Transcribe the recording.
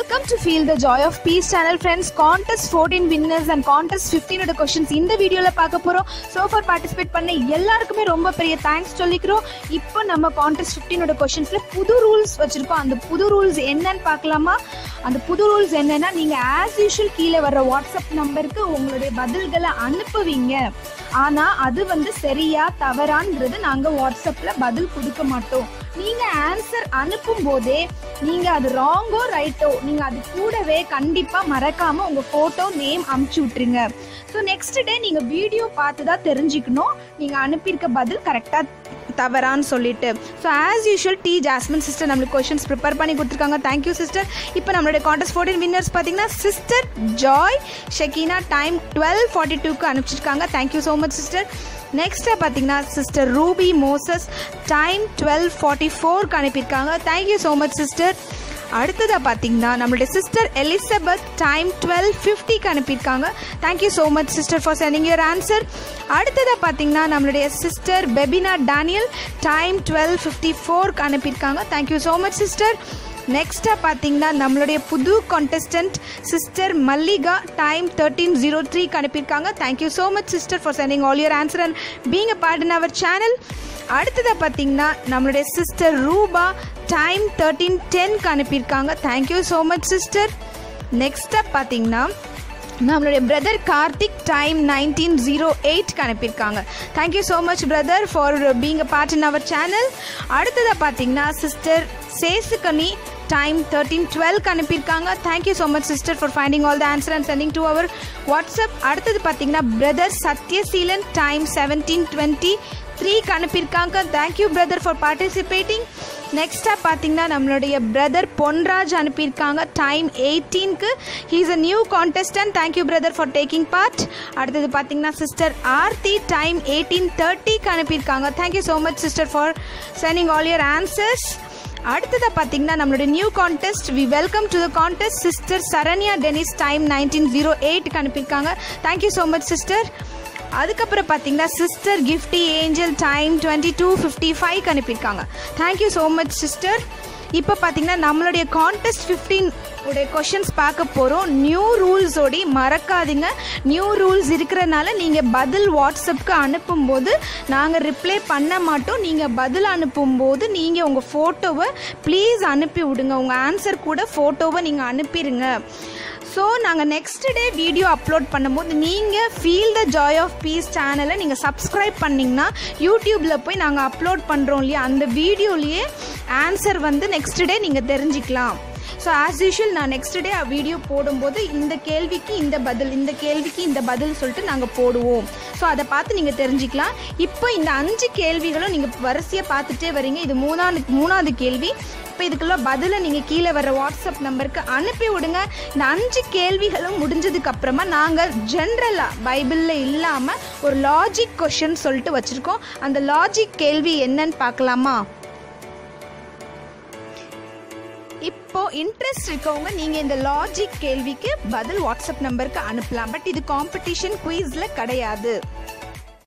welcome to feel the joy of peace channel friends contest fourteen winners and contest ஃபிஃப்டீனோட questions இந்த வீடியோவில் பார்க்க போகிறோம் ஸோ ஃபார் பார்ட்டிசிபேட் பண்ண எல்லாருக்குமே ரொம்ப பெரிய தேங்க்ஸ் சொல்லிக்கிறோம் இப்போ நம்ம கான்டெஸ்ட் ஃபிஃப்டீனோட கொஷின்ஸில் புது ரூல்ஸ் வச்சுருக்கோம் அந்த புது ரூல்ஸ் என்னன்னு பார்க்கலாமா அந்த புது ரூல்ஸ் என்னன்னா நீங்கள் ஆஸ் யூஷுவல் கீழே வர்ற வாட்ஸ்அப் நம்பருக்கு உங்களுடைய பதில்களை அனுப்புவீங்க ஆனால் அது வந்து சரியா தவறான்றது நாங்கள் வாட்ஸ்அப்பில் பதில் கொடுக்க மாட்டோம் நீங்கள் ஆன்சர் அனுப்பும் போதே நீங்கள் அது ராங்கோ ரைட்டோ நீங்கள் அது கூடவே கண்டிப்பாக மறக்காமல் உங்கள் ஃபோட்டோ நேம் அமுச்சு விட்ருங்க ஸோ நெக்ஸ்ட் டே நீங்கள் வீடியோ பார்த்து தான் தெரிஞ்சுக்கணும் நீங்கள் அனுப்பியிருக்க பதில் கரெக்டாக தவறான்னு சொல்லிட்டு so as usual D Jasmine sister நம்மளுக்கு கொஷின்ஸ் ப்ரிப்பேர் பண்ணி கொடுத்துருக்காங்க தேங்க்யூ சிஸ்டர் இப்போ நம்மளுடைய கான்டெஸ்ட் ஃபோர்டீன் வின்னர்ஸ் பார்த்தீங்கன்னா sister Joy Shekinah time twelve forty டூக்கு அனுப்பிச்சிருக்காங்க தேங்க்யூ ஸோ மச் சிஸ்டர் நெக்ஸ்ட்டாக பார்த்தீங்கன்னா sister Ruby Moses time twelve forty ஃபோர்க்கு அனுப்பியிருக்காங்க தேங்க்யூ ஸோ மச் சிஸ்டர் அடுத்ததாக பார்த்தீங்கன்னா நம்மளுடைய சிஸ்டர் எலிசபெத் டைம் டுவெல் ஃபிஃப்டிக்கு அனுப்பியிருக்காங்க thank you so much sister for sending your answer அடுத்ததாக பார்த்தீங்கன்னா நம்மளுடைய sister Bebina Daniel time twelve fifty ஃபோர்க்கு அனுப்பியிருக்காங்க தேங்க்யூ ஸோ மச் சிஸ்டர் நெக்ஸ்ட்டாக பார்த்தீங்கன்னா நம்மளுடைய புது contestant sister Mallika time thirteen zero த்ரீக்கு அனுப்பியிருக்காங்க thank you so much sister for sending all your answer and being a part in our channel அடுத்ததாக பார்த்தீங்கன்னா நம்மளுடைய சிஸ்டர் ரூபா டைம் தேர்ட்டீன் டென்க்கு அனுப்பியிருக்காங்க தேங்க்யூ ஸோ மச் சிஸ்டர் நெக்ஸ்ட்டாக பார்த்தீங்கன்னா நம்மளுடைய brother Karthik time nineteen zero எயிட்க்கு அனுப்பியிருக்காங்க thank you so much brother for being a part in our channel அடுத்ததாக பார்த்தீங்கன்னா சிஸ்டர் சேசுகனி டைம் தேர்ட்டீன் டுவெல்க்கு அனுப்பியிருக்காங்க thank you so much sister for finding all the answer and sending to our WhatsApp அடுத்தது பார்த்தீங்கன்னா brother Sathyaseelan time seventeen twenty த்ரீக்கு அனுப்பியிருக்காங்க thank you brother for participating நெக்ஸ்ட்டாக பார்த்தீங்கன்னா நம்மளுடைய பிரதர் பொன்ராஜ் அனுப்பியிருக்காங்க டைம் எயிட்டீன்க்கு he's a new contestant thank you brother for taking part அடுத்தது பார்த்தீங்கன்னா சிஸ்டர் ஆர்த்தி டைம் எயிட்டீன் தேர்ட்டிக்கு அனுப்பியிருக்காங்க thank you so much sister for sending all your answers அடுத்ததாக பார்த்தீங்கன்னா நம்மளுடைய new contest we welcome to the contest sister Saranya Denis time nineteen zero எயிட்க்கு அனுப்பியிருக்காங்க thank you so much sister அதுக்கப்புறம் பார்த்தீங்கன்னா sister Gifty Angel time twenty two fifty ஃபைவ்க்கு அனுப்பியிருக்காங்க thank you so much sister இப்போ பார்த்தீங்கன்னா நம்மளுடைய கான்டெஸ்ட் ஃபிஃப்டீன் உடைய கொஷின்ஸ் பார்க்க போகிறோம் நியூ ரூல்ஸோடி மறக்காதீங்க நியூ ரூல்ஸ் இருக்கிறனால நீங்கள் பதில் வாட்ஸ்அப்புக்கு அனுப்பும்போது நாங்கள் ரிப்ளை பண்ண மாட்டோம் நீங்கள் பதில் அனுப்பும்போது நீங்கள் உங்கள் ஃபோட்டோவை ப்ளீஸ் அனுப்பி விடுங்க உங்கள் ஆன்சர் கூட ஃபோட்டோவை நீங்கள் அனுப்பிடுங்க ஸோ நாங்கள் நெக்ஸ்ட் டே வீடியோ அப்லோட் பண்ணும்போது நீங்கள் feel the joy of peace சேனலை நீங்கள் சப்ஸ்கிரைப் பண்ணிங்கன்னா யூடியூப்பில் போய் நாங்கள் அப்லோட் பண்ணுறோம் இல்லையா அந்த வீடியோலேயே ஆன்சர் வந்து நெக்ஸ்ட் டே நீங்கள் தெரிஞ்சுக்கலாம் ஸோ ஆஸ் யூஷுவல் நான் நெக்ஸ்ட் டே வீடியோ போடும்போது இந்த கேள்விக்கு இந்த பதில் இந்த கேள்விக்கு இந்த பதில் சொல்லிட்டு நாங்கள் போடுவோம் ஸோ அதை பார்த்து நீங்கள் தெரிஞ்சுக்கலாம் இப்போ இந்த அஞ்சு கேள்விகளும் நீங்கள் வரிசையாக பார்த்துட்டே வரீங்க இது மூணாவது மூணாவது கேள்வி இப்போ இதுக்குள்ள பதிலை நீங்கள் கீழே வர வாட்ஸ்அப் நம்பருக்கு அனுப்பி விடுங்க இந்த அஞ்சு கேள்விகளும் முடிஞ்சதுக்கு அப்புறமா நாங்கள் ஜென்ரலாக பைபிளில் இல்லாமல் ஒரு லாஜிக் கொஷின் சொல்லிட்டு வச்சுருக்கோம் அந்த லாஜிக் கேள்வி என்னன்னு பார்க்கலாமா இப்போ இன்ட்ரெஸ்ட் இருக்கவங்க நீங்க இந்த லாஜிக் கேள்விக்கு பதில் வாட்ஸ்அப் நம்பருக்கு அனுப்பலாம் பட் இது காம்படிஷன் குயிஸ்ல கிடையாது